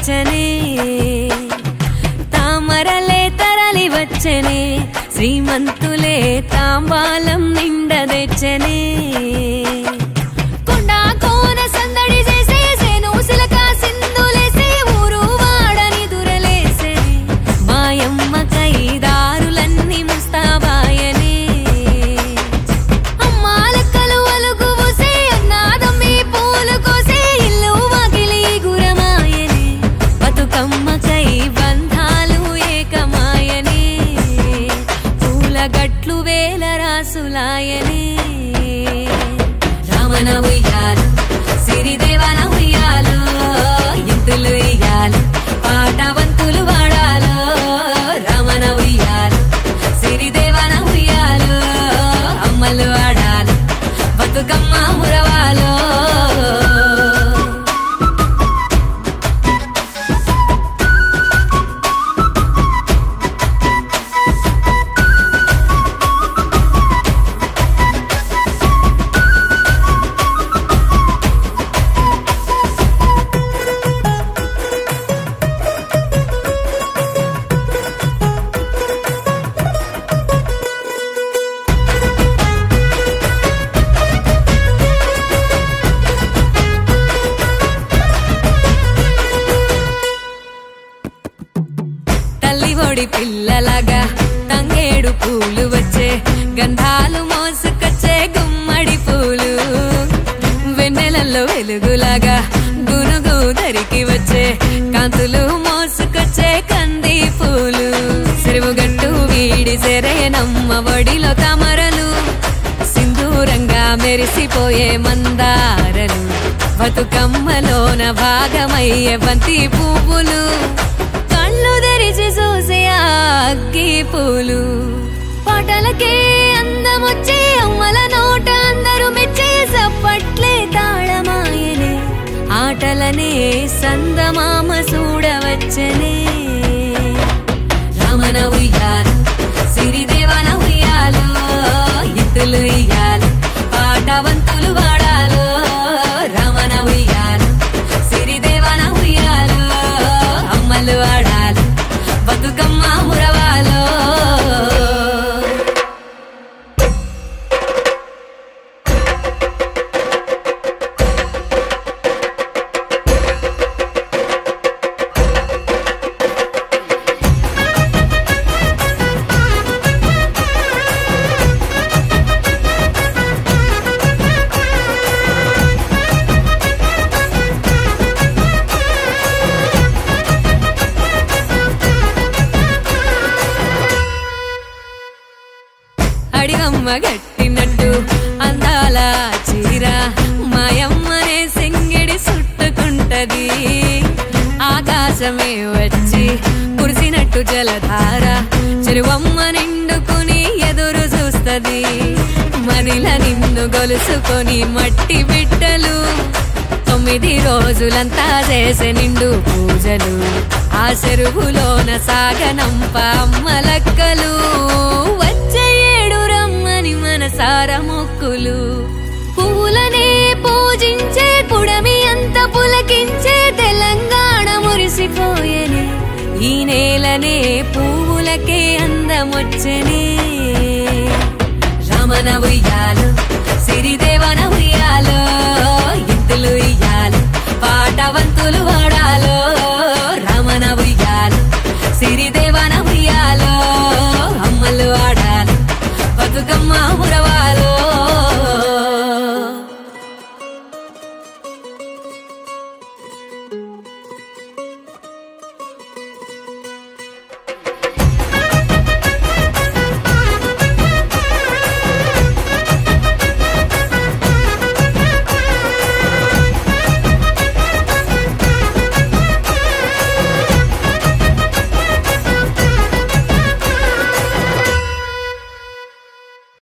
వచ్చనే తామరలే తరలి వచ్చనే శ్రీమంతులే తాంబాలం నిండదెచ్చనే కొండా కోన సందడి చేసే సేను సిలక సింధులేసే ఊరు వాడని దురలేసే మాయమ్మ కైదారులన్నీ ముస్తాబాయనే అమ్మాలక్కలు అలుగు ఊసే అన్నాదమ్మి పూలు కోసే ఇల్లు వాకిలి గురమాయనే బతుకమ్మకై బంధాలు ఏకమాయనే పూల గట్లు వేల రాసులాయనే రామన ఉయ్యాలు సిరిదేవన ఉయ్యాలు ఇంతులు ఇయ్యాలు పాటవంతులు వాడాలు రమణ ఉయ్యాలు సిరిదేవన ఉయ్యాలు అమ్మలు ఆడాలు బతుకమ్మ మురవాలో తల్లి ఒడి పిల్లలాగా తంగేడు పూలు వచ్చే గంధాలు మోసుకొచ్చే గుమ్మడి పూలు వెన్నెలల్లో వెలుగులాగా గునుగు ధరికి వచ్చే కాంతులు మోసుకొచ్చే కంది పూలు సిరువుగట్టు వీడి సెరయనమ్మ ఒడిలో తమరలు సింధూరంగా మెరిసిపోయే మందారలు బతుకమ్మలోన భాగమయ్యే బంతి పువ్వులు కళ్ళు తెరిచి చూసే ఆ అగ్గి పూలు పాటలకే అందమొచ్చే అమ్మల నోట అందరూ మెచ్చే సప్పట్లే తాళమాయనే ఆటలనే సందమామ చూడవచ్చనే రామన ఉయ్యాలు సిరిదేవన ఉయ్యాలు ఇత్తులు ఇయ్యాలు పాటవంతులు వాడాలు రమణ ఉయ్యాలు సిరిదేవన ఉయ్యాలు అమ్మలు ఆడాలు బతుకమ్మ మురవాలో అడిగమ్మ గట్టినట్టు అందాల చీర మాయమ్మనే సింగిడి చుట్టుకుంటది ఆకాశమే వచ్చి కురిసినట్టు జలధార చెరువమ్మ నిండుకుని ఎదురు చూస్తది మనిల నిన్ను గొలుసుకొని మట్టి బిడ్డలు తొమ్మిది రోజులంతా చేసే నిండు పూజలు ఆ చెరువులోన సాగనంప అమ్మలక్కలు వచ్చే ఏడు రమ్మని మనసార మొక్కులు పువ్వులనే పూజించే పుడమి అంత పులకించే తెలంగాణ మురిసిపోయెనే ఈ నేలనే పువ్వులకే అందమొచ్చనే రమణ ఉయ్యాలు సిరిదేవన ఉయ్యాలు